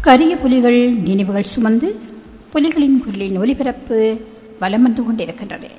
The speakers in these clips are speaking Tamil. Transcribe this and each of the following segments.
கரிய புலிகள் நினைவுகள் சுமந்து புலிகளின் குரலின் ஒலிபரப்பு வலம் வந்து கொண்டிருக்கின்றது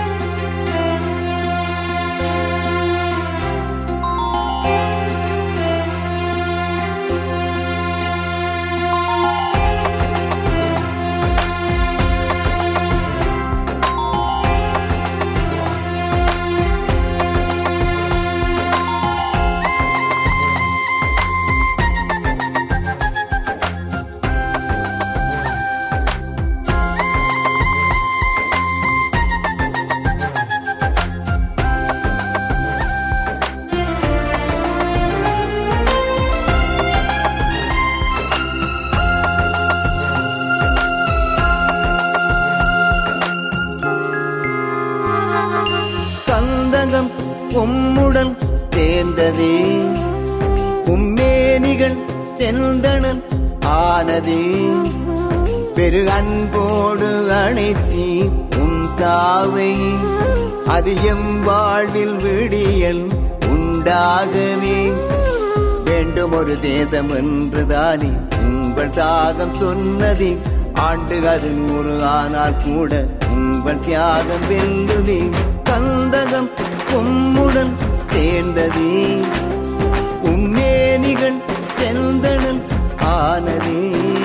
கந்தகம் உம்முடன் சேர்ந்ததே உம்மேனிகள் செந்தணல் ஆனதே பெரு அன்போடு அணைத்தி உன் சாவை அது எம் வாழ்வில் விடியல் உண்டாகவே வேண்டும் ஒரு தேசம் என்றுதானே உங்கள் தாகம் சொன்னதே ஆண்டு அது நூறு ஆனால் கூட உங்கள் தியாகம் வெல்லுமே கந்தகம் உம்முடன் சேர்ந்ததே உம்மேனிகள் செந்தணல் ஆனதே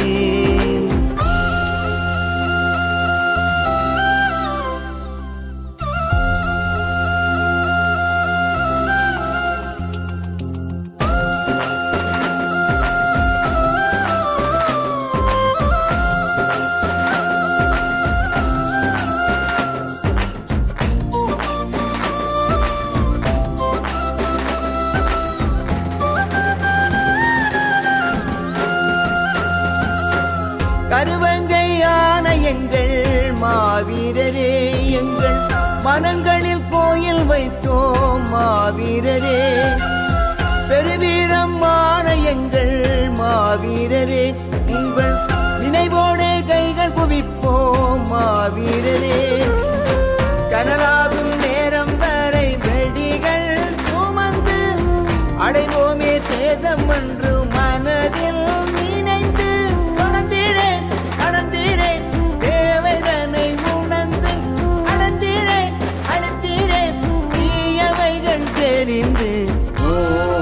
கருவங்கையான எங்கள் மாவீரரே எங்கள் மனங்களில் கோயில் வைத்தோம் மாவீரரே பெருவீரமான எங்கள் மாவீரரே உங்கள் நினைவோடே கைகள் குவிப்போம் மாவீரரே கனலாகும் நேரம் வரை வெடிகள் சுமந்து அடைவோமே தேசம் என்று மனதில் நினைந்து நடந்தீரேன் நடந்தீரேன் தேவைதனை உணர்ந்து அடந்தீரேன் அழுத்தீரேன் தீயவைகள் தெரிந்து ஓ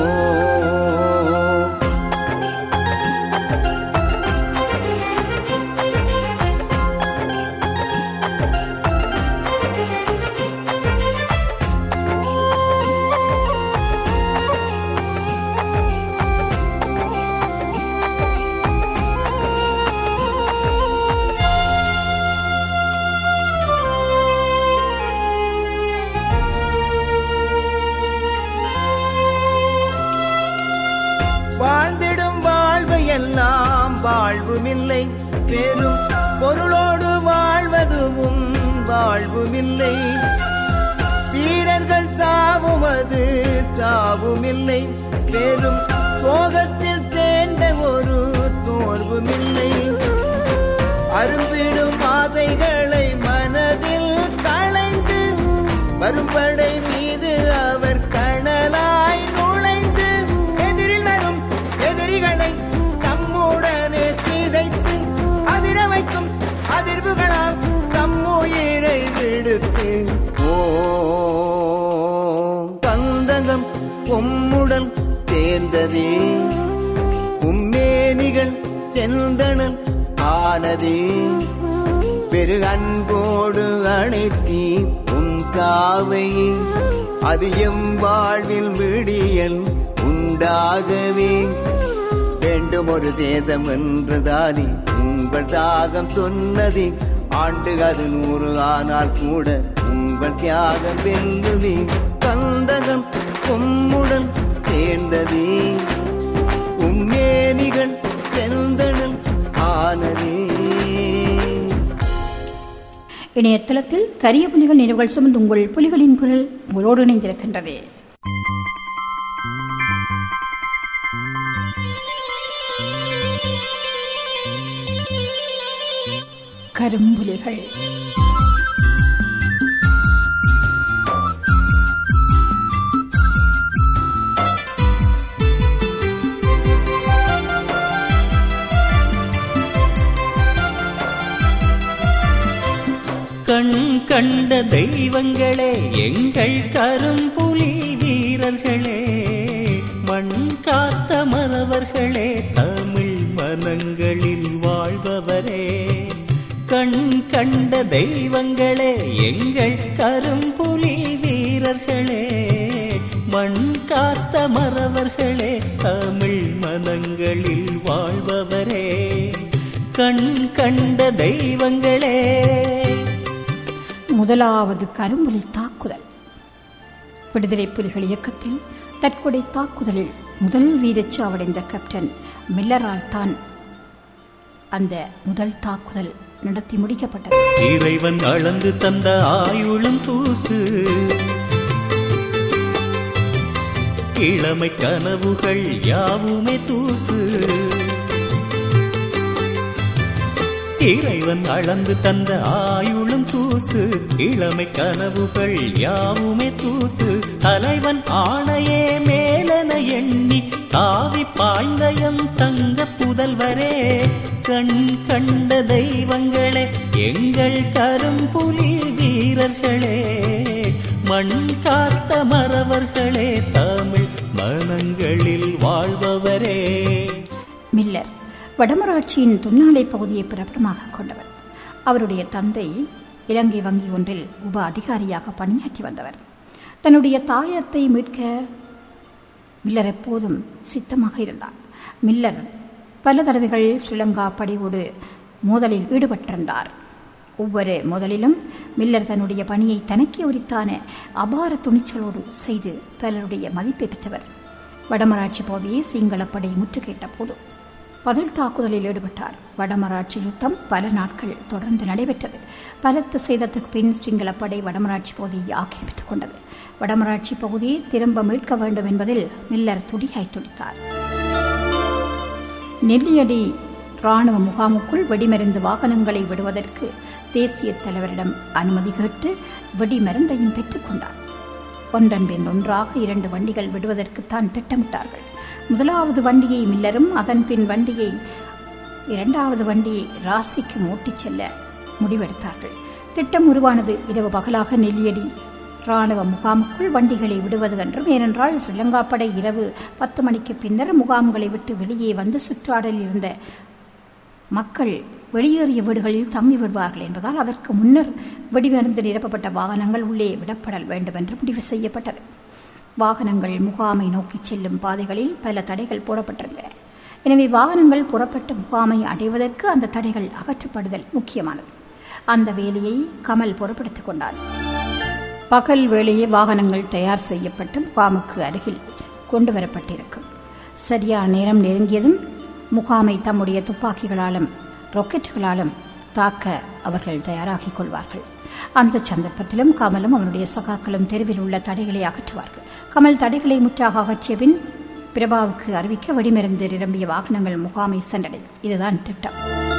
வாழ்ந்திடும் வாழ்வு எல்லாம் வாழ்வுமில்லை பெரும் பொருளோடு வாழ்வதுவும் வாழ்வுமில்லை வீரர்கள் சாவும் அது சாவுமில்லை பெரும் சோகத்தில் சேர்ந்த ஒரு தோர்வுமில்லை அரும்பிடும் ஆசைகளை மனதில் களைந்து வரும்படை மீது அவர் கணலாய் நுழைந்து எதிரில் வரும் எதிரிகளை தம்முடனே சிதைத்து அதிர வைக்கும் அதிர்வுகளால் தம்முயிரை விடுத்து ஓ கந்தகம் உம்முடன் சேர்ந்ததே உம்மேனிகள் செந்தணல் ஆனதே பெரு அன்போடு அணைத்தி உன் சாவை அது எம் வாழ்வில் விடியல் உண்டாகவே வேண்டும் ஒரு தேசம் என்றுதானே உங்கள் தாகம் சொன்னதே ஆண்டு அது நூறு ஆனால் கூட உங்கள் தியாகம் வெல்லுமே கந்தகம் உம்முடன் சேர்ந்ததே உம்மேனிகள் செந்தணல் ஆனதே இணையதளத்தில் கரிய புலிகள் நினைவுகள் சுமந்து உங்கள் புலிகளின் குரல் உங்களோடு இணைந்திருக்கின்றது கரும்புலிகள் கண்ட தெய்வங்களே எங்கள் கரும்புலி வீரர்களே மண் காத்த மறவர்களே தமிழ் மனங்களில் வாழ்பவரே கண் கண்ட தெய்வங்களே எங்கள் கரும்புலி வீரர்களே மண் காத்த மறவர்களே தமிழ் மனங்களில் வாழ்பவரே கண் கண்ட தெய்வங்களே முதலாவது கரும்புலி தாக்குதல் விடுதலை புலிகள் இயக்கத்தில் தற்கொலை தாக்குதலில் முதல் வீரச்சாவடைந்த கேப்டன் மில்லரால் தான் அந்த முதல் தாக்குதல் நடத்தி முடிக்கப்பட்டது இறைவன் அளந்து தந்த ஆயுளும் தூசு இளமை கனவுகள் யாவுமே தூசு இறைவன் அளந்து தந்த ஆயுளும் தூசு இளமை கனவுகள் யாவுமே தூசு தலைவன் ஆணையே மேலென எண்ணி தாவி பாய்ந்தயம் தங்க புதல்வரே கண் கண்ட தெய்வங்களே எங்கள் கரும்புலி வீரர்களே மண் காத்த மறவர்களே தமிழ் மனங்களில் வாழ்பவரே மில்லர் வடமராட்சியின் துன்னாலை பகுதியை பிறப்பிடமாக கொண்டவர் அவருடைய தந்தை இலங்கை வங்கி ஒன்றில் உப அதிகாரியாக பணியாற்றி வந்தவர் தன்னுடைய தாயத்தை மீட்க மில்லர் எப்போதும் சித்தமாக இருந்தார் மில்லர் பல தடவைகள் ஸ்ரீலங்கா படையோடு மோதலில் ஈடுபட்டிருந்தார் ஒவ்வொரு முதலிலும் மில்லர் தன்னுடைய பணியை தனக்கே உரித்தான அபார துணிச்சலோடு செய்து பலருடைய மதிப்பை பெற்றவர் வடமராட்சி பகுதியை சிங்களப்படை முற்றுகையிட்ட போது பதில் தாக்குதலில் ஈடுபட்டார் வடமராட்சி யுத்தம் பல நாட்கள் தொடர்ந்து நடைபெற்றது பலத்த சேதத்துக்கு பின் சிங்களப்படை வடமராட்சி பகுதியை ஆக்கிரமித்துக் கொண்டது வடமராட்சி பகுதியை திரும்ப மீட்க வேண்டும் என்பதில் மில்லர் துடியாய் துடித்தார் நெல்லியடி ராணுவ முகாமுக்குள் வெடிமருந்து வாகனங்களை விடுவதற்கு தேசிய தலைவரிடம் அனுமதி கேட்டு வெடிமருந்தையும் பெற்றுக்கொண்டார் ஒன்றன் பின் ஒன்றாக இரண்டு வண்டிகள் விடுவதற்குத்தான் திட்டமிட்டார்கள் முதலாவது வண்டியை மில்லரும் அதன் பின் வண்டியை இரண்டாவது வண்டியை ராசிக்கு ஓட்டிச் செல்ல முடிவெடுத்தார்கள் திட்டம் உருவானது இரவு பகலாக நெல்லியடி ராணுவ முகாமுக்குள் வண்டிகளை விடுவது என்றும் ஏனென்றால் ஸ்ரீலங்கா படை இரவு பத்து மணிக்கு பின்னர் முகாம்களை விட்டு வெளியே வந்து சுற்றாடலில் இருந்த மக்கள் வெளியேறிய வீடுகளில் தங்கி விடுவார்கள் என்பதால் அதற்கு முன்னர் வெடிமருந்து நிரப்பப்பட்ட வாகனங்கள் உள்ளே விடப்படல் வேண்டும் என்று முடிவு செய்யப்பட்டது வாகனங்கள் முகாமை நோக்கி செல்லும் பாதைகளில் பல தடைகள் போடப்பட்டிருந்தன எனவே வாகனங்கள் புறப்பட்ட முகாமை அடைவதற்கு அந்த தடைகள் அகற்றப்படுதல் முக்கியமானது அந்த வேலையை கமல் பொறுப்படுத்திக் கொண்டார் பகல் வேளையே வாகனங்கள் தயார் செய்யப்பட்டு முகாமுக்கு அருகில் கொண்டு வரப்பட்டிருக்கும் சரியான நேரம் நெருங்கியதும் முகாமை தம்முடைய துப்பாக்கிகளாலும் ராக்கெட்டுகளாலும் தாக்க அவர்கள் தயாராகிக் கொள்வார்கள் அந்த சந்தர்ப்பத்திலும் கமலும் அவனுடைய சகாக்களும் தெருவில் உள்ள தடைகளை அகற்றுவார்கள் கமல் தடைகளை முற்றாக அகற்றிய பின் பிரபாவுக்கு அறிவிக்க வெடிமருந்து நிரம்பிய வாகனங்கள் முகாமை சென்றடையும் இதுதான் திட்டம்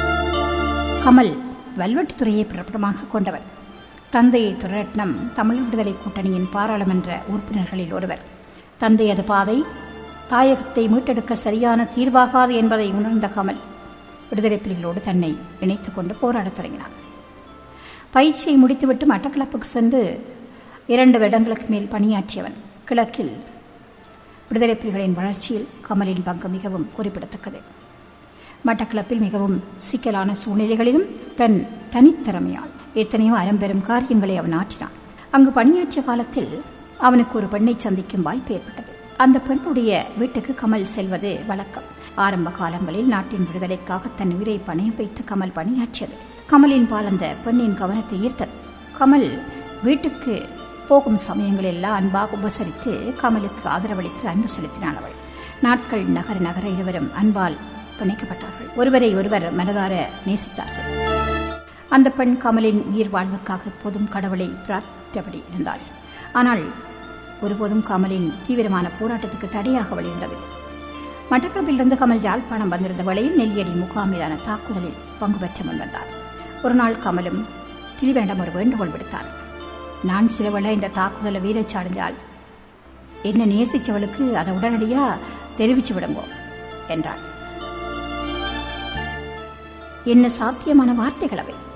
கமல் வல்வெட்டுத்துறையை பிறப்பிடமாக கொண்டவர் தந்தையை துரட்னம் தமிழ் விடுதலை கூட்டணியின் பாராளுமன்ற உறுப்பினர்களில் ஒருவர் தந்தையது பாதை தாயகத்தை மீட்டெடுக்க சரியான தீர்வாகாது என்பதை உணர்ந்த கமல் விடுதலை புலிகளோடு தன்னை இணைத்துக் கொண்டு போராடத் தொடங்கினார் பயிற்சியை முடித்துவிட்டு மட்டக்களப்புக்கு சென்று இரண்டு வருடங்களுக்கு மேல் பணியாற்றியவன் கிழக்கில் விடுதலை புலிகளின் வளர்ச்சியில் கமலின் பங்கு மிகவும் குறிப்பிடத்தக்கது மட்டக்களப்பில் மிகவும் சிக்கலான சூழ்நிலைகளிலும் தன் தனித்திறமையால் எத்தனையோ அறம்பெரும் காரியங்களை அவன் ஆற்றினான் அங்கு பணியாற்றிய காலத்தில் அவனுக்கு ஒரு பெண்ணை சந்திக்கும் வாய்ப்பு ஏற்பட்டது அந்த பெண்ணுடைய வீட்டுக்கு கமல் செல்வது வழக்கம் ஆரம்ப காலங்களில் நாட்டின் விடுதலைக்காக தன் உயிரை பணயம் வைத்து கமல் பணியாற்றியது கமலின் பால் அந்த பெண்ணின் கவனத்தை ஈர்த்தது கமல் வீட்டுக்கு போகும் சமயங்களெல்லாம் அன்பாக உபசரித்து கமலுக்கு ஆதரவளித்து அன்பு செலுத்தினாள் அவள் நாட்கள் நகர நகர இருவரும் அன்பால் பிணைக்கப்பட்டார்கள் ஒருவரை ஒருவர் மனதார நேசித்தார்கள் அந்த பெண் கமலின் உயிர் வாழ்வுக்காக எப்போதும் கடவுளை பிரார்த்தபடி இருந்தாள் ஆனால் ஒருபோதும் கமலின் தீவிரமான போராட்டத்துக்கு தடையாக வழியிருந்தது மட்டக்களப்பிலிருந்து கமல் யாழ்ப்பாணம் வந்திருந்த வேளையில் நெல்லியடி முகாம் மீதான தாக்குதலில் பங்கு பெற்ற முன்வந்தார் ஒரு நாள் கமலும் திரிவனிடம் ஒரு வேண்டுகோள் விடுத்தார் நான் சிலவள இந்த தாக்குதலை வீரச்சாடிஞ்சால் என்ன நேசிச்சவளுக்கு அதை உடனடியா தெரிவிச்சு விடுங்கோ என்றார் என்ன சாத்தியமான வார்த்தைகள் அவை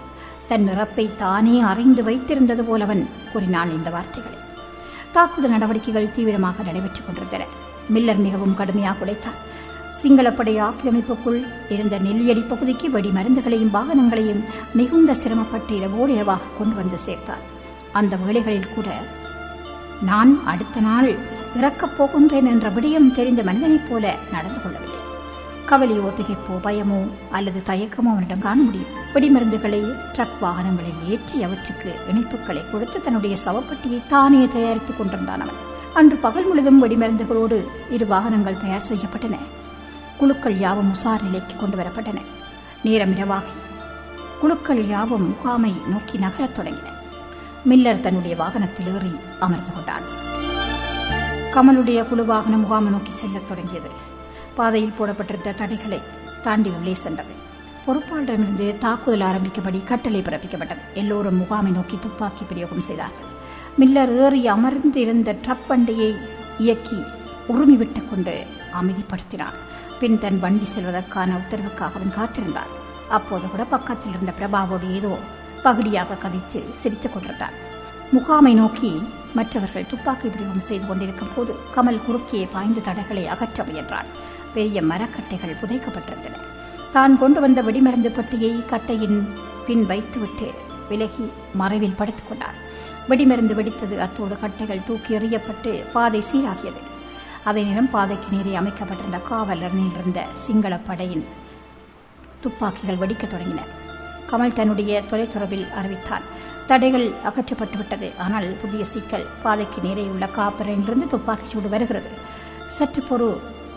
தன் நிறப்பை தானே அறிந்து வைத்திருந்தது போல அவன் கூறினான் இந்த வார்த்தைகளை தாக்குதல் நடவடிக்கைகள் தீவிரமாக நடைபெற்றுக் கொண்டிருந்தன மில்லர் மிகவும் கடுமையாக உழைத்தார் சிங்களப்படை ஆக்கிரமிப்புக்குள் இருந்த நெல்லியடி பகுதிக்கு வெடி மருந்துகளையும் வாகனங்களையும் மிகுந்த சிரமப்பட்டு இரவோடு இரவாக கொண்டு வந்து சேர்த்தார் அந்த வேளைகளில் கூட நான் அடுத்த நாள் இறக்கப் போகின்றேன் என்ற விடயம் தெரிந்த மனிதனைப் போல நடந்து கொள்ளவில்லை கவலையோ திகைப்போ பயமோ அல்லது தயக்கமோ அவனிடம் காண முடியும் வெடிமருந்துகளை ட்ரக் வாகனங்களில் ஏற்றி அவற்றுக்கு இணைப்புகளை கொடுத்து தன்னுடைய சவப்பட்டியை தானே தயாரித்துக் கொண்டிருந்தான் அவன் அன்று பகல் முழுதும் வெடிமருந்துகளோடு இரு வாகனங்கள் தயார் செய்யப்பட்டன குழுக்கள் யாவும் உசார் நிலைக்கு கொண்டு வரப்பட்டன நேரம் இரவாகி குழுக்கள் யாவும் முகாமை நோக்கி நகரத் தொடங்கின மில்லர் தன்னுடைய வாகனத்தில் ஏறி அமர்ந்து கொண்டான் கமலுடைய குழு வாகனம் முகாமை நோக்கி செல்லத் தொடங்கியது பாதையில் போடப்பட்டிருந்த தடைகளை தாண்டி உள்ளே சென்றது பொறுப்பாளரிடமிருந்து தாக்குதல் ஆரம்பிக்கும்படி கட்டளை பிறப்பிக்கப்பட்டது எல்லோரும் முகாமை நோக்கி துப்பாக்கி பிரயோகம் செய்தார்கள் மில்லர் ஏறி அமர்ந்து இருந்த ட்ரக் வண்டியை இயக்கி உருமி விட்டுக் கொண்டு அமைதிப்படுத்தினான் பின் தன் வண்டி செல்வதற்கான உத்தரவுக்காக அவன் காத்திருந்தான் அப்போது கூட பக்கத்தில் இருந்த பிரபாவோடு ஏதோ பகுதியாக கதைத்து சிரித்துக் கொண்டிருந்தான் முகாமை நோக்கி மற்றவர்கள் துப்பாக்கி பிரயோகம் செய்து கொண்டிருக்கும் போது கமல் குறுக்கே பாய்ந்து தடைகளை அகற்ற முயன்றான் பெரிய மரக்கட்டைகள் புதைக்கப்பட்டிருந்தன தான் கொண்டு வந்த வெடிமருந்து பெட்டியை கட்டையின் பின் வைத்துவிட்டு விலகி மறைவில் படுத்துக் கொண்டான் வெடிமருந்து வெடித்தது அத்தோடு கட்டைகள் தூக்கி எறியப்பட்டு பாதை சீராகியது அதே நேரம் பாதைக்கு நேரே அமைக்கப்பட்டிருந்த காவலரில் இருந்த சிங்கள படையின் துப்பாக்கிகள் வெடிக்கத் தொடங்கின கமல் தன்னுடைய தொலைத்தொடர்பில் அறிவித்தான் தடைகள் அகற்றப்பட்டு விட்டது ஆனால் புதிய சிக்கல் பாதைக்கு நேரே உள்ள காப்பரையிலிருந்து துப்பாக்கிச் சூடு வருகிறது சற்று பொறு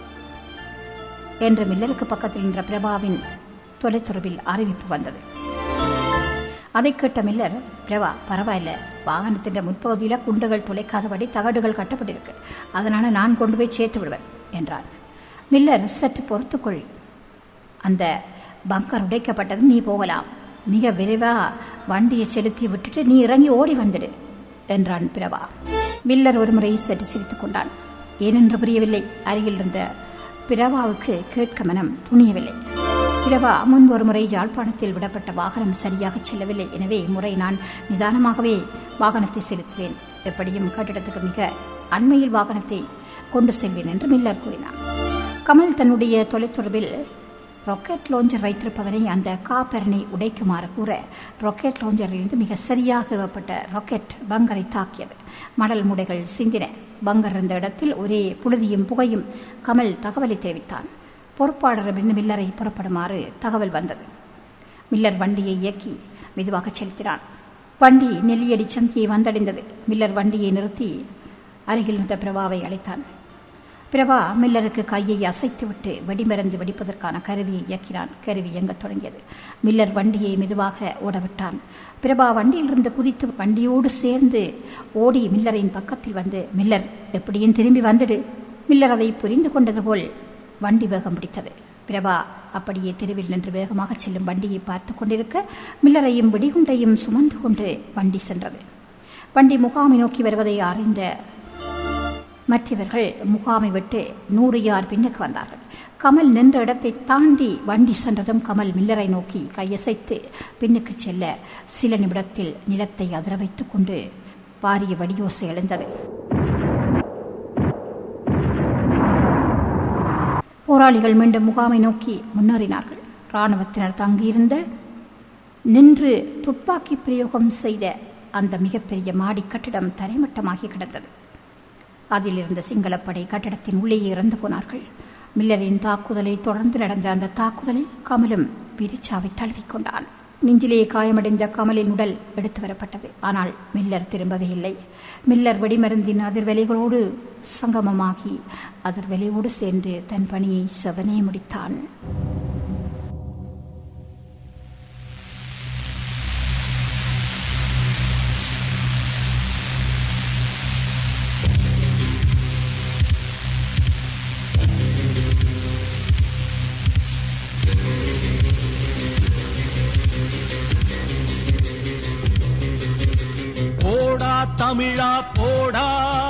என்று மில்லருக்கு பக்கத்தில் நின்ற பிரபாவின் தொலைத்தொடர்பில் அறிவிப்பு வந்தது அதை கேட்ட மில்லர் பிரபா பரவாயில்ல வாகனத்தின் முற்பகுதியில குண்டுகள் துளைக்காதபடி தகடுகள் கட்டப்பட்டிருக்கு அதனால நான் கொண்டு போய் சேர்த்து விடுவேன் என்றான் மில்லர் சற்று பொறுத்துக்கொள் அந்த பங்கர் உடைக்கப்பட்டது நீ போகலாம் மிக விரைவா வண்டியை செலுத்தி விட்டுட்டு நீ இறங்கி ஓடி வந்துடு என்றான் பிரபா மில்லர் ஒரு முறை சற்று சிரித்துக் கொண்டான் ஏனென்று புரியவில்லை அருகில் இருந்த பிரபாவுக்கு கேட்க மனம் துணியவில்லை பிரபா முன்பு ஒரு முறை யாழ்ப்பாணத்தில் விடப்பட்ட வாகனம் சரியாக செல்லவில்லை எனவே இம்முறை நான் நிதானமாகவே வாகனத்தை செலுத்துவேன் எப்படியும் கட்டிடத்துக்கு மிக அண்மையில் வாகனத்தை கொண்டு செல்வேன் என்று மில்லர் கூறினார் கமல் தன்னுடைய தொலைத்தொடர்பில் ராக்கெட் லாஞ்சர் வைத்திருப்பவனை அந்த காப்பரனை உடைக்குமாறு கூற ராக்கெட் லாஞ்சரிலிருந்து மிக சரியாக ஏவப்பட்ட ராக்கெட் பங்கரை தாக்கியது மணல் முடைகள் சிந்தின பங்கர் இருந்த இடத்தில் ஒரே புழுதியும் புகையும் கமல் தகவலை தெரிவித்தான் பொறுப்பாளரிடம் மில்லரை புறப்படுமாறு தகவல் வந்தது மில்லர் வண்டியை இயக்கி மெதுவாக செலுத்தினான் வண்டி நெல்லியடி சந்தியை வந்தடைந்தது மில்லர் வண்டியை நிறுத்தி அருகில் இருந்த பிரபாவை அழைத்தான் பிரபா மில்லருக்கு கையை அசைத்துவிட்டு வெடிமருந்து வெடிப்பதற்கான கருவியை இயக்கினான் கருவி இயங்கத் தொடங்கியது மில்லர் வண்டியை மெதுவாக ஓடவிட்டான் பிரபா வண்டியிலிருந்து குதித்து வண்டியோடு சேர்ந்து ஓடி மில்லரின் பக்கத்தில் வந்து மில்லர் எப்படியும் திரும்பி வந்துடு மில்லர் அதை புரிந்து கொண்டது போல் வண்டி வேகம் பிடித்தது பிரபா அப்படியே தெருவில் நின்று வேகமாக செல்லும் வண்டியை பார்த்து கொண்டிருக்க மில்லரையும் வெடிகுண்டையும் சுமந்து கொண்டு வண்டி சென்றது வண்டி முகாமை நோக்கி வருவதை அறிந்த மற்றவர்கள் முகாமை விட்டு நூறு யார் பின்னுக்கு வந்தார்கள் கமல் நின்ற இடத்தை தாண்டி வண்டி சென்றதும் கமல் மில்லரை நோக்கி கையசைத்து பின்னுக்கு செல்ல சில நிமிடத்தில் நிலத்தை அதிர வைத்துக் கொண்டு பாரிய வடியோசை எழுந்தது போராளிகள் மீண்டும் முகாமை நோக்கி முன்னேறினார்கள் இராணுவத்தினர் தங்கியிருந்த நின்று துப்பாக்கி பிரயோகம் செய்த அந்த மிகப்பெரிய மாடி கட்டிடம் தரைமட்டமாகி கிடந்தது அதில் இருந்த சிங்களப்படை கட்டடத்தின் உள்ளேயே இறந்து போனார்கள் மில்லரின் தாக்குதலை தொடர்ந்து நடந்த அந்த தாக்குதலில் கமலும் பிரிச்சாவை தழுவிக்கொண்டான் நெஞ்சிலே காயமடைந்த கமலின் உடல் எடுத்து வரப்பட்டது ஆனால் மில்லர் திரும்பவே இல்லை மில்லர் வெடிமருந்தின் அதிர்வெளிகளோடு சங்கமமாகி அதிர்வெளியோடு சேர்ந்து தன் பணியை செவனே முடித்தான் போடா தமிழா போடா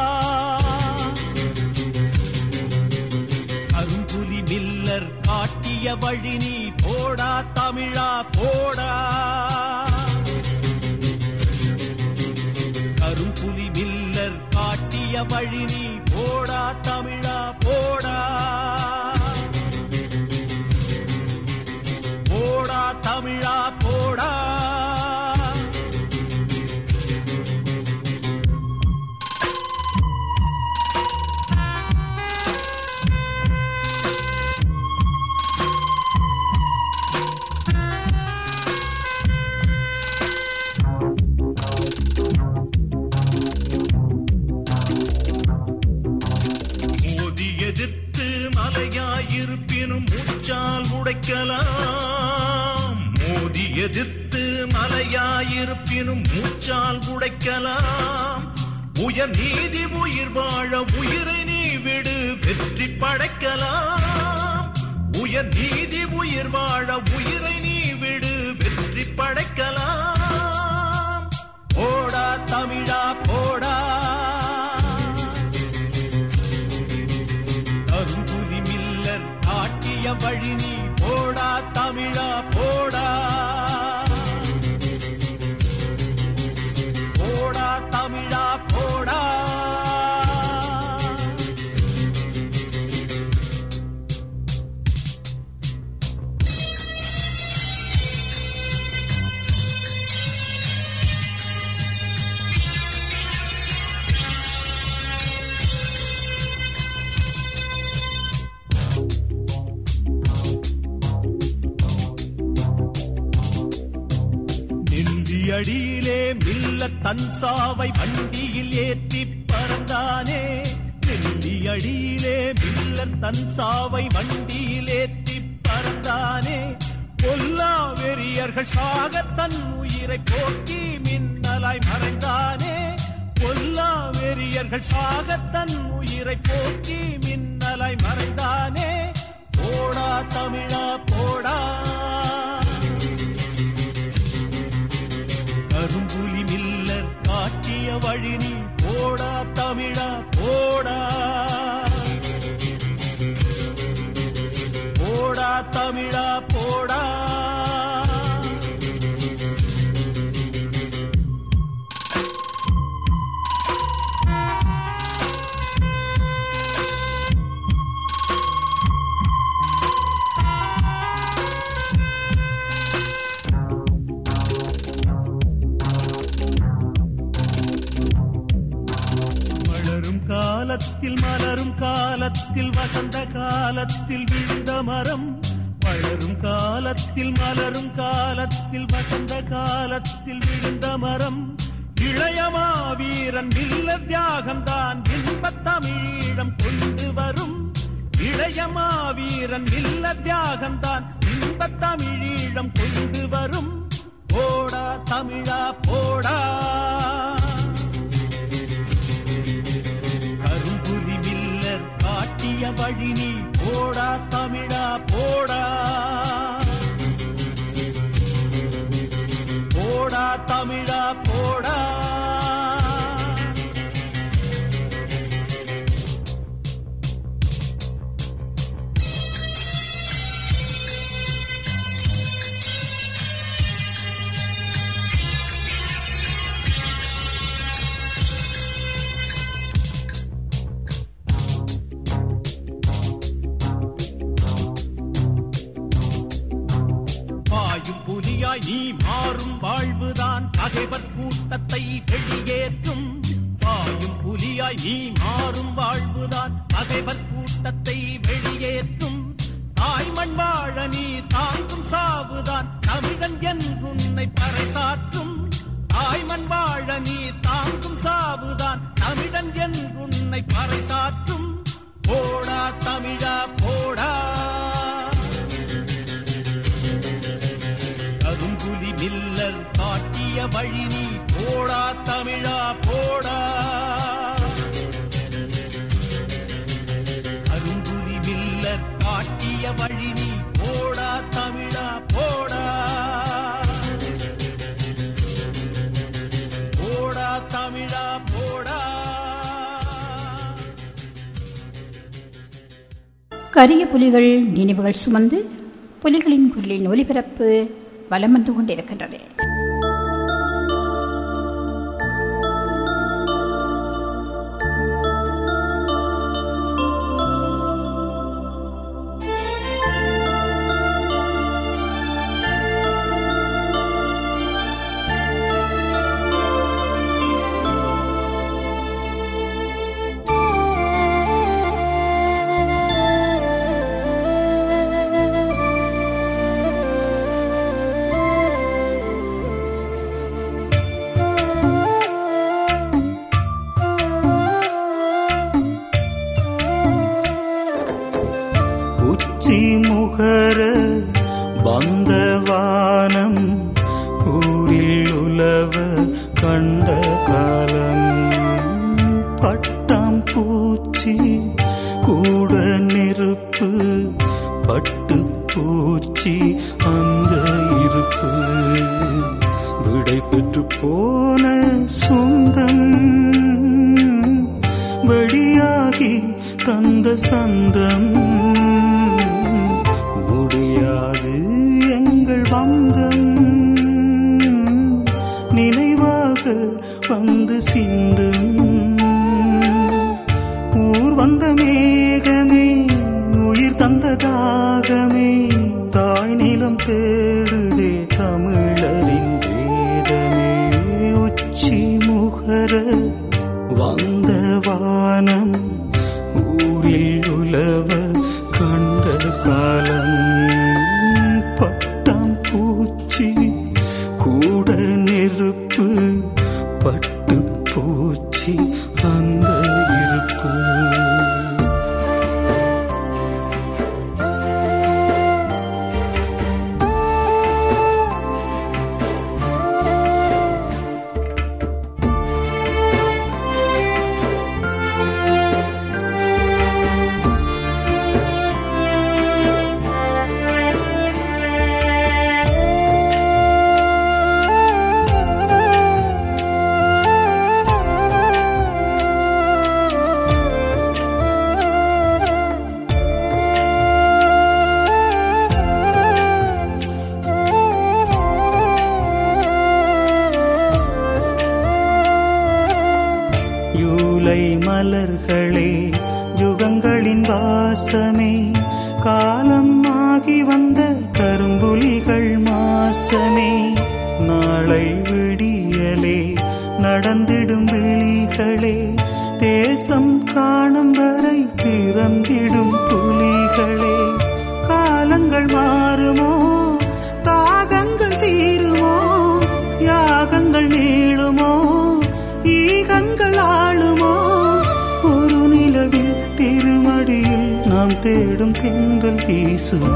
கரும்புலி மில்லர் காட்டிய வழி நீ போடா தமிழா போடா கரும்புலி மில்லர் காட்டிய வழி நீ போடா தமிழா போடா போடா தமிழா போடா மோதி எதிர்த்து மலையாயிருப்பினும் மூச்சால் உடைக்கலாம் மோதி எதிர்த்து மலையாயிருப்பினும் மூச்சால் உடைக்கலாம் உயர் நீதி உயிர் வாழ உயிரை நீ விடு வெற்றி படைக்கலாம் உயர் நீதி உயிர் வாழ உயிரை நீ விடு வெற்றி படைக்கலாம் போடா தமிழா போடா கரும்புலி மில்லர் காட்டிய வழி நீ போடா தமிழா போடா போடா தமிழா போடா நெஞ்சியடியிலே மில்ல தன்சாவை வண்டியில் ஏற்றி பறந்தானே நெஞ்சியடியிலே மில்ல தன்சாவை வண்டியில் ஏற்றி பறந்தானே பொல்லா வெறியர்கள் சாக தன் உயிரை போக்கி மின்னலாய் மறைந்தானே பொல்லா வெறியர்கள் சாக தன் உயிரை போக்கி மின்னலாய் மறைந்தானே போடா தமிழா போடா கரும்புலி மில்லர் காட்டிய வழி நீ போடா தமிழா போடா போடா தமிழா போடா வளரும் காலத்தில் மலரும் காலத்தில் வசந்த காலத்தில் விழுந்த மரம் வளரும் காலத்தில் மலரும் காலத்தில் வசந்த காலத்தில் விழுந்த மரம் இளையமா வீரன் இல்ல தியாகம்தான் இன்பத் தமிழீழம் கொண்டு வரும் இளையமா வீரன் இல்ல தியாகம்தான் இன்பத் தமிழீழம் கொண்டு வரும் போடா தமிழா போடா கரும்புலி மில்லர் காட்டிய வழி நீ போடா தமிழா போடா போடா தமிழா போடா பாயும் புலியாய் நீ மாறும் வாழ்வுதான் பகைவர் கூட்டத்தை வெளியேற்றும் பாயும் புலியாய் நீ மாறும் வாழ்வுதான் பகைவர் கூட்டத்தை வெளியேற்றும் தாய்மண் வாழ நீ தாங்கும் சாவுதான் தமிழன் என்றுன்னை பறைசாற்றும் தாய்மண் வாழ நீ தாங்கும் சாவுதான் தமிழன் என்றுன்னை பறைசாற்றும் போடா தமிழா போடா கரும்புலி மில்லர் காட்டிய வழி நீ போடா தமிழா போடா கரும்புலி மில்லர் காட்டிய வழி நீ போடா தமிழா போடா போடா தமிழா போடா கரிய புலிகள் நினைவுகள் சுமந்து புலிகளின் குரலின் ஒலிபரப்பு வலம் வந்து கொண்டிருக்கின்றது வந்த வானம் ஊரில் உலவ கண்ட காலம் பட்டாம் பூச்சி கூட நெருப்பு பட்டு பூச்சி அந்த இருப்பு விடை பெற்று போன சொந்தம் வெளியாகி தந்த சந்தம் முடியாது எங்கள் வந்தம் நினைவாக வந்து சிந்தும் ஊர் வந்த மேகமே உயிர் தந்த தாகமே தாய் நிலம் தேடுதே தமிழரின் வேதமே உச்சி முகர வந்த வானம் ஊரில் உலவ கண்ட காலம் பட்டாம் பூச்சி கூட நெருப்பு பட்டு பூச்சி அந்த இருப்பு யூலை மலர்களே யுகங்களின் வாசமே காலம் ஆகி வந்த கரும்புலிகள் மாசமே நாளை விடியலே நடந்திடும் விழிகளே தேசம் காணும் வரை பிறந்திடும் புலிகளே காலங்கள் மாறுமோ தாகங்கள் தீருமோ யாகங்கள் நீளுமோ ஈகங்கள் ஆளுமோ ஒரு நிலவில் திருமடியில் நாம் தேடும் தென்றல் வீசுமோ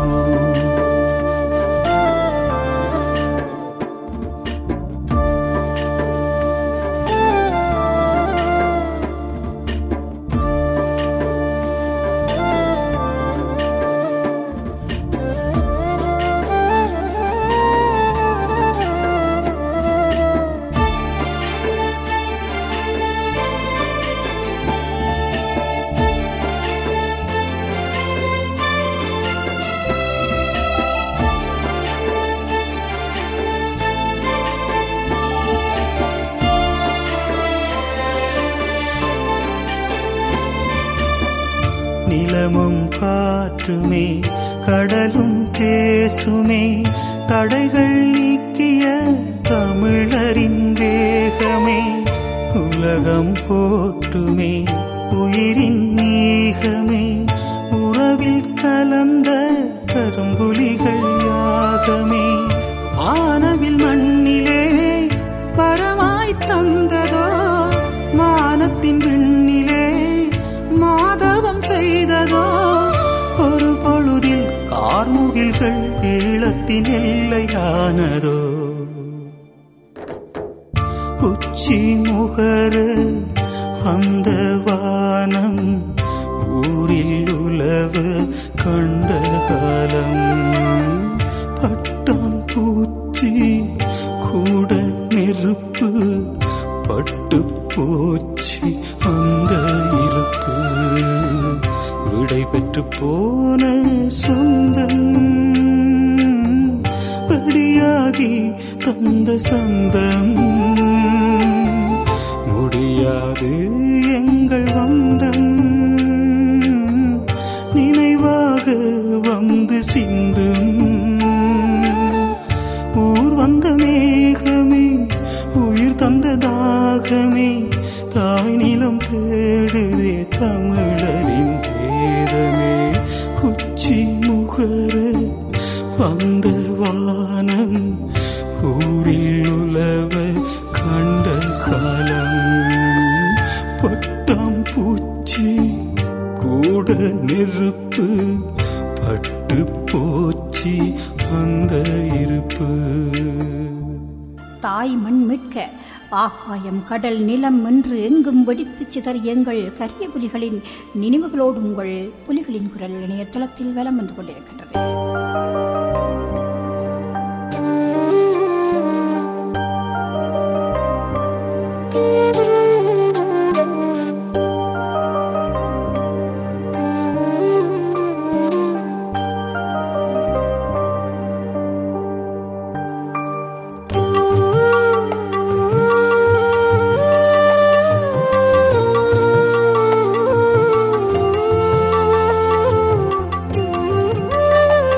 நிலமும் காற்றுமே கடலும் பேசுமே தடைகள் நீக்கிய தமிழரின் வேகமே உலகம் போற்றுமே உயிரின் நீகமே உறவில் கலந்த கரும்புலிகள் யாகமே ஆனவில் மண்ணிலே பரமாய் தந்ததோ மானத்தின் விண்ணிலே மாதவம் செய்ததோ ஒரு பொழுதில் கார்முகில்கள் ஈழத்தின் எல்லையானதோ உச்சி முகரு அந்த வானம் ஊரில் உலவு கண்ட காலம் பட்டான் பூச்சி கூட நெருப்பு பட்டு போச்சு அந்த இருப்பு விடை பெற்று போன சொந்தம் படியாகி தந்த சந்தம் முடியாது எங்கள் வந்தம் நினைவாக வந்து சிந்தும் ஊர் வந்த மேகமே உயிர் தந்த தாகமே தாய் நிலம் தேடுதே தமிழரின் வேதமே உச்சி முகர வந்த வானம் ஊரில் உலவ கண்ட காலம் பட்டாம் பூச்சி கூட நெருப்பு பட்டு போச்சு பூச்சி அந்த இருப்பு தாய் மண் மீட்க ஆகாயம் கடல் நிலம் என்று எங்கும் வெடித்து சிதறிய எங்கள் கரிய புலிகளின் நினைவுகளோடு உங்கள் புலிகளின் குரல் இணையதளத்தில் வலம் வந்து கொண்டிருக்கின்றது Thank you.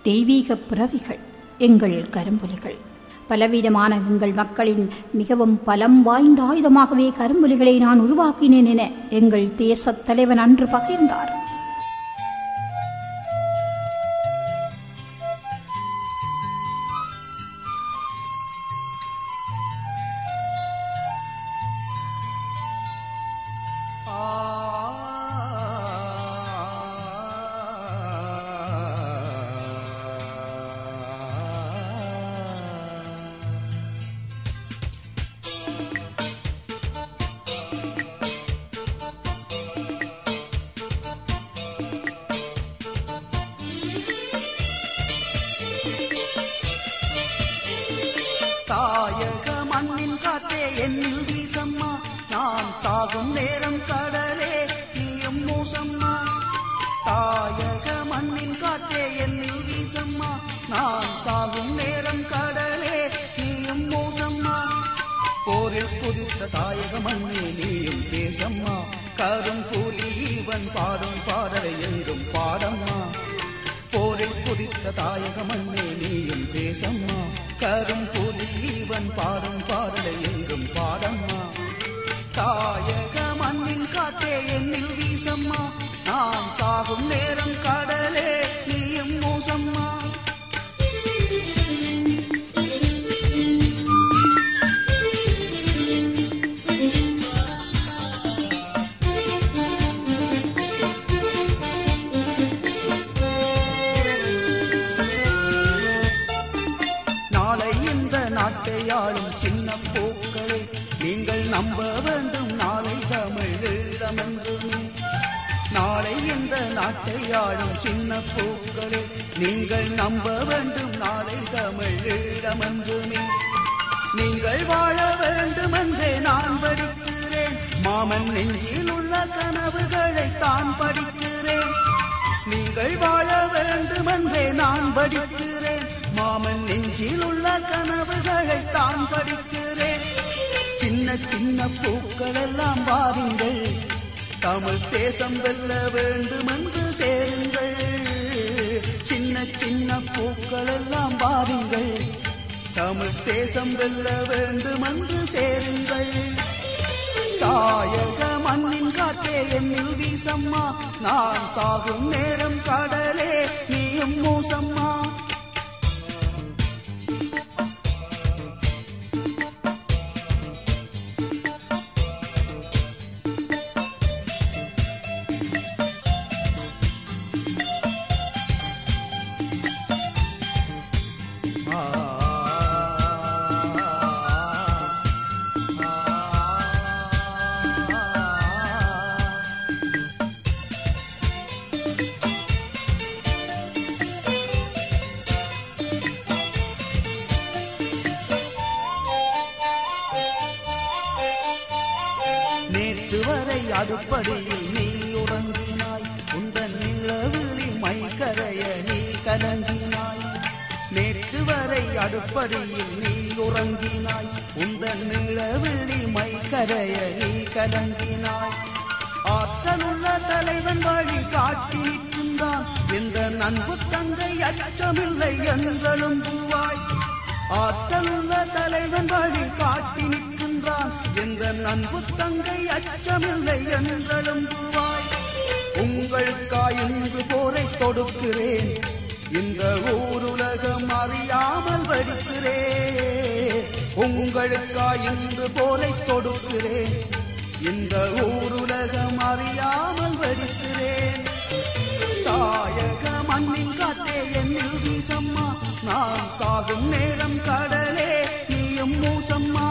தெய்வீக பிறவிகள் எங்கள் கரும்புலிகள் பலவிதமான எங்கள் மக்களின் மிகவும் பலம் வாய்ந்த ஆயுதமாகவே கரும்புலிகளை நான் உருவாக்கினேன் என எங்கள் தேசத் தலைவன் அன்று பகிர்ந்தார் தாயக மண்ணின் காற்றே என்னில் வீசம்மா நான் சாகும் நேரம் கடலே நீயும் மூசம்மா தாயக மண்ணின் காற்றே என்னில் வீசம்மா நான் சாகும் நேரம் கடலே நீயும் மூசம்மா போரில் குதித்த தாயக மண்ணே நீயும் பேசம்மா கரும் கூலி இவன் பாடும் பாடலை எங்கும் பாடம்மா போரில் குதித்த தாயக மண்ணே நீயும் பேசம்மா கரும் புலி இவன் பாடும் பாடலை எங்கும் பாடம்மா தாயக மண்ணின் காற்றே என்னில் வீசம்மா நான் சாகும் நேரம் கடலே நீயும் மூசம்மா நாளை இந்த நாட்டை ஆளும் சின்ன பூக்களே நீங்கள் நம்ப வேண்டும் நாளை தமிழீழமென்றுமே நாளை இந்த நாட்டை ஆளும் சின்ன பூக்களே நீங்கள் நம்ப வேண்டும் நாளை தமிழீழமென்றுமே நீங்கள் வாழ வேண்டும் என்றே நான் படிக்கிறேன் மாமன் நெஞ்சில் உள்ள கனவுகளை தான் படிக்கிறேன் நீங்கள் வாழ வேண்டும் என்றே நான் படிக்கிறேன் மாமன் நெஞ்சில் உள்ள கனவுகளை தான் படிக்கிறேன் சின்ன சின்ன பூக்கள் எல்லாம் வாருங்கள் தமிழ் தேசம் வெல்ல வேண்டும் என்று சேருங்கள் சின்ன சின்ன பூக்கள் எல்லாம் வாருங்கள் தமிழ் தேசம் வெல்ல வேண்டும் என்று சேருங்கள் தாயக மண்ணின் காற்றே என்னில் வீசம்மா நான் சாகும் நேரம் கடலே நீயும் மூசம்மா நேற்று வரை அடுப்படியில் நீ உறங்கினாய் உந்தன் நிலவிழி மை கரைய நீ கலங்கினாய் நேற்று வரை அடுப்படியில் நீ உறங்கினாய் உந்தன் நிலவிழி மை கரைய நீ கலங்கினாய் ஆற்றலுள்ள தலைவன் வழி காட்டி நிற்கின்றான் இந்த நண்பு தங்கை அச்சமில்லை என்றலும் பூவாய் ஆற்றலுள்ள தலைவன் வழி காட்டி நிற்கின்றான் எந்த நண்பு தங்கை அச்சமில்லை என்றலும் பூவாய் உங்களுக்காய் இன்று போரை தொடுக்கிறேன் இந்த ஊருலகம் அறியாமல் வடிக்கிறேன் உங்களுக்காய் இன்று போரை தொடுக்கிறேன் இந்த ஊருலகம் அறியாமல் வடிக்கிறேன் தாயக மண்ணின் காற்றே என்னில் வீசம்மா நான் சாகும் நேரம் கடலே நீயும் மூசம்மா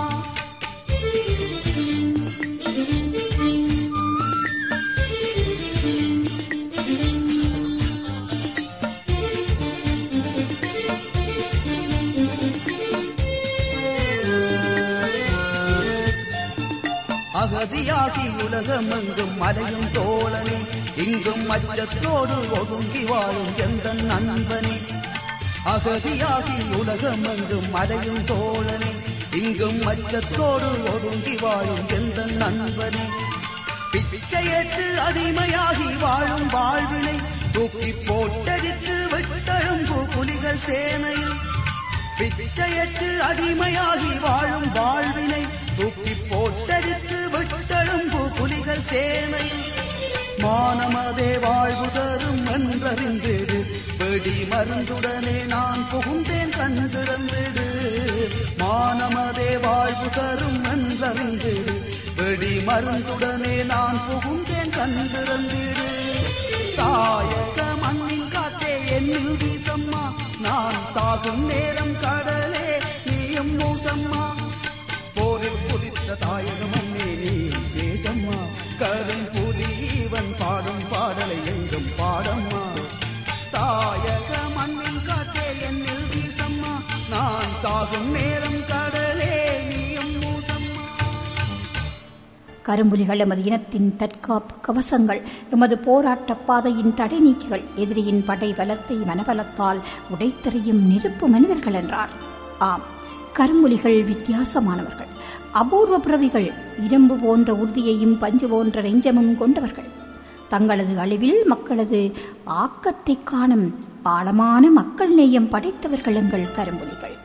அகதியாகி உலகமெங்கும் மலையும் தோழனே இங்கும் அச்சத்தோடு ஒதுங்கி வாழும் எந்த நண்பனே அகதியாகி உலகமெங்கும் மலையும் தோழனே இங்கும் அச்சத்தோடு ஒதுங்கி வாழும் எந்த நண்பனே பிச்சையேற்று அடிமையாகி வாழும் வாழ்வினை தூக்கி போட்டடித்து விட்டழும்பு புலி புலிகள் சேனையில் பிச்சையற்று அடிமையாகி வாழும் வாழ்வினை தூக்கி போட்டடித்து விட்டெழும்பு புலிகள் சேனையில் மானமதே வாழ்வு தரும் என்றறிந்திடு வெடி மருந்துடனே நான் புகுந்தேன் கண்டிருந்திடு மானமதே வாழ்வு தரும் என்றறிந்திடு வெடி மருந்துடனே நான் புகுந்தேன் கண்டிருந்திடு தாயக மண்ணின் காற்றே என்னில் வீசம்மா நான் சாகும் நேரம் கடலே நீயும் மூசம்மா போரில் குதித்த தாயக மண்ணே நீ தேசம்மா கரும் புலி இவன் பாடும் பாடலை எங்கும் பாடம்மா தாயக மண்ணின் காற்றே என்னில் வீசம்மா நான் சாகும் நேரம் கடலே நீயும் மூசம்மா கரும்புலிகள் எமது இனத்தின் தற்காப்பு கவசங்கள் எமது போராட்டப் பாதையின் தடை நீக்கிகள் எதிரியின் படை பலத்தை மனபலத்தால் உடைத்தெறியும் நெருப்பு மனிதர்கள் என்றார் ஆம் கரும்புலிகள் வித்தியாசமானவர்கள் அபூர்வ பிறவிகள் இரும்பு போன்ற உறுதியையும் பஞ்சு போன்ற நெஞ்சமும் கொண்டவர்கள் தங்களது அழிவில் மக்களது ஆக்கத்தைக் காணும் ஆழமான மக்கள் நேயம் படைத்தவர்கள் எங்கள் கரும்புலிகள்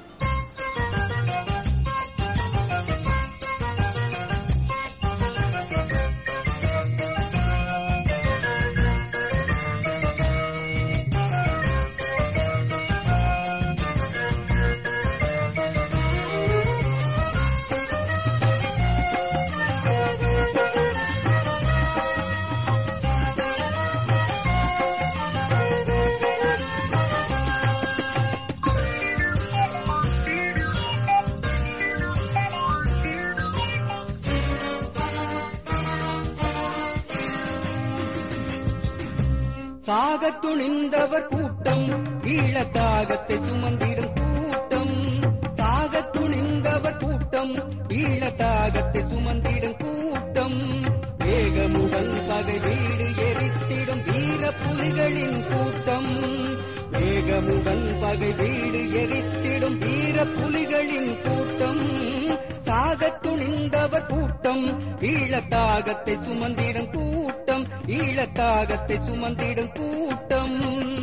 சாகத் துணிந்தவர் கூட்டம் ஈழத்தாகத்தை சுமந்திடும் கூட்டம் சாகத் துணிந்தவர் கூட்டம் ஈழத்தாகத்தை சுமந்திடும் கூட்டம் வேகமுடன் பகை வீடு எரித்திடும் வீர புலிகளின் கூட்டம் வேகமுடன் பகை வீடு எரித்திடும் வீர புலிகளின் கூட்டம் சாகத் துணிந்தவர் கூட்டம் ஈழத்தாகத்தை சுமந்திடும் கூட்டம் ஈழத்தாகத்தை சுமந்திடும் கூட்டம்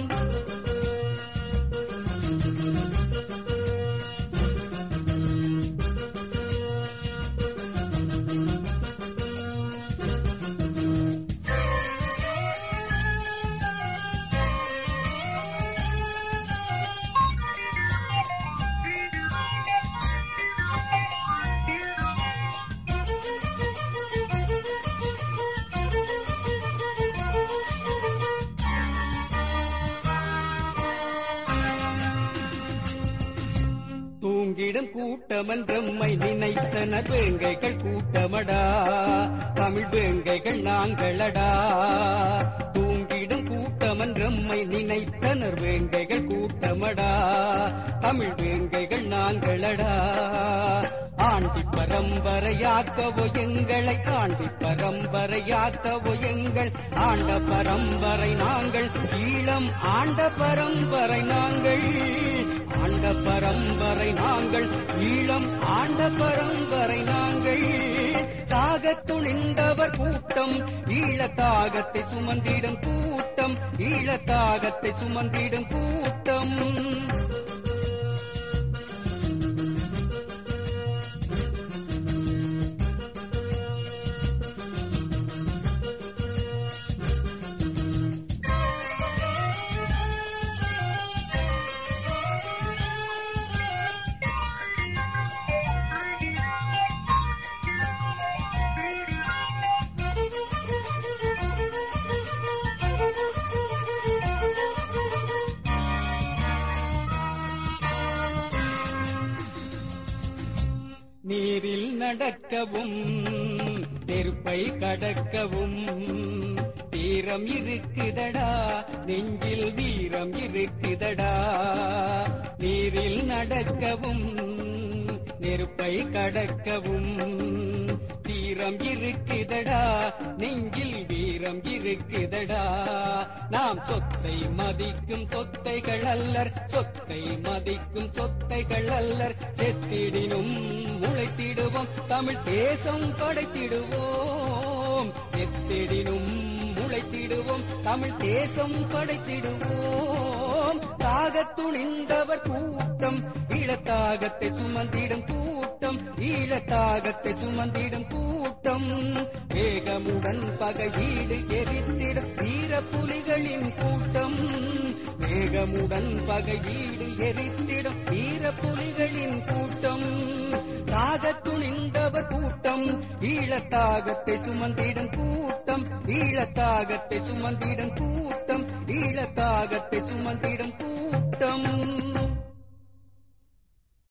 தூங்கிடும் கூட்டமன்றம்மை நினைத்தனர் வேங்கைகள் கூட்டமடா தமிழ் வேங்கைகள் நாங்களடா தூங்கிடும் கூட்டமன்றம்மை நினைத்தனர் வேங்கைகள் கூட்டமடா தமிழ் வேங்கைகள் நாங்களடா ஆண்டி பரம்பரையாக்கவோ எங்களை ஆண்டி பரம்பரையாக்கவோ எங்கள் ஆண்ட பரம்பரை நாங்கள் ஈழம் ஆண்ட பரம்பரை நாங்கள் ஆண்ட பரம்பரை நாங்கள் ஈழம் ஆண்ட பரம்பரை நாங்கள் தாகத் துணிந்தவர் கூட்டம் ஈழத்தாகத்தை சுமந்திடும் கூட்டம் ஈழத்தாகத்தை சுமந்திடும் கூட்டம் நீரில் நடக்கவும் நெருப்பை கடக்கவும் தீரம் இருக்குதடா நெஞ்சில் வீரம் இருக்குதடா நீரில் நடக்கவும் நெருப்பை கடக்கவும் தீரம் இருக்குதடா நெஞ்சில் வீரம் இருக்குதடா நாம் சொத்தை மதிக்கும் சொத்தைகள் அல்லர் சொத்தை மதிக்கும் சொத்தைகள் அல்லர் செத்திடினும் முளைத்திடுவோம் தமிழ் தேசம் படைத்திடுவோம் செத்திடினும் முளைத்திடுவோம் தமிழ் தேசம் படைத்திடுவோம் கூட்டம் தாகத் துணிந்தவர் கூட்டம் ஈழத்தாகத்தை சுமந்திடும் கூட்டம் ஈழத்தாகத்தை சுமந்திடும் கூட்டம் வேகமுடன் பகையீடு எரித்திடும் வீர புலிகளின் கூட்டம் வேகமுடன் பகையீடு எரித்திடும் வீர புலிகளின் கூட்டம் தாகத் துணிந்தவர் கூட்டம் ஈழத்தாகத்தை சுமந்திடும் கூட்டம் ஈழத்தாகத்தை சுமந்திடும் கூட்டம் ஈழத்தாகத்தை சுமந்திடும் கூட்டம்